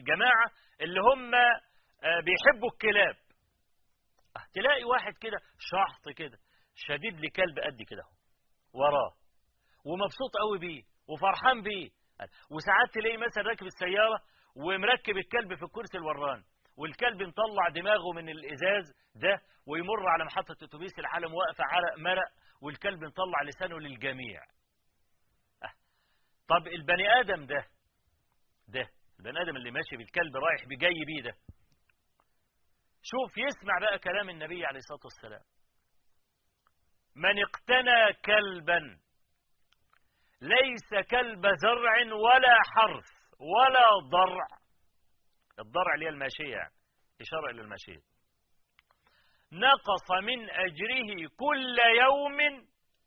الجماعة اللي هم بيحبوا الكلاب تلاقي واحد كده شحط كده شديد لكلب قد كده وراه ومبسوط قوي بيه وفرحان بيه وساعات تلاقي مثلا راكب السيارة ومركب الكلب في الكرسي الوران والكلب مطلع دماغه من الإزاز ده ويمر على محطة اتوبيس العالم واقفة عرق مرق والكلب مطلع لسانه للجميع أه. طب البني آدم ده ده البني آدم اللي ماشي بالكلب رايح بجاي بيه ده شوف يسمع بقى كلام النبي عليه الصلاة والسلام من اقتنى كلبا ليس كلب زرع ولا حرث ولا ضرع الضرع اللي هي الماشية يعني إشارة إلى الماشية نقص من أجره كل يوم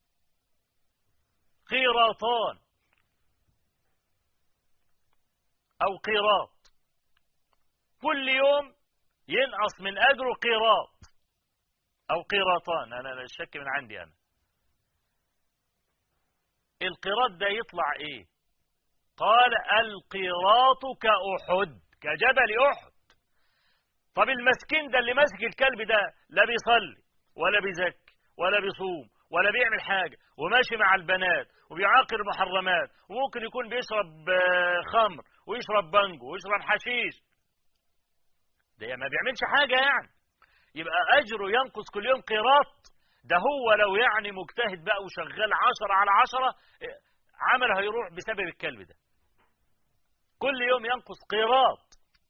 قيراطان أو قيراط كل يوم ينقص من أجره قيراط أو قيراطان أنا الشك من عندي أنا القيراط ده يطلع إيه قال القيراط كأحد كجبل أحد طب المسكين ده اللي ماسك الكلب ده لا بيصلي ولا بيزكي ولا بيصوم ولا بيعمل حاجة وماشي مع البنات وبيعاقر المحرمات وممكن يكون بيشرب خمر ويشرب بانجو ويشرب حشيش ده ما بيعملش حاجة يعني يبقى أجره ينقص كل يوم قيراط ده هو لو يعني مجتهد بقى وشغال عشرة على عشرة عمله هيروح بسبب الكلب ده كل يوم ينقص قيراط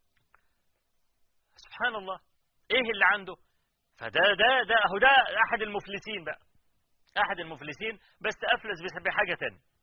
سبحان الله ايه اللي عنده فده ده ده اهو ده احد المفلسين بقى احد المفلسين بس افلس بحاجة تانية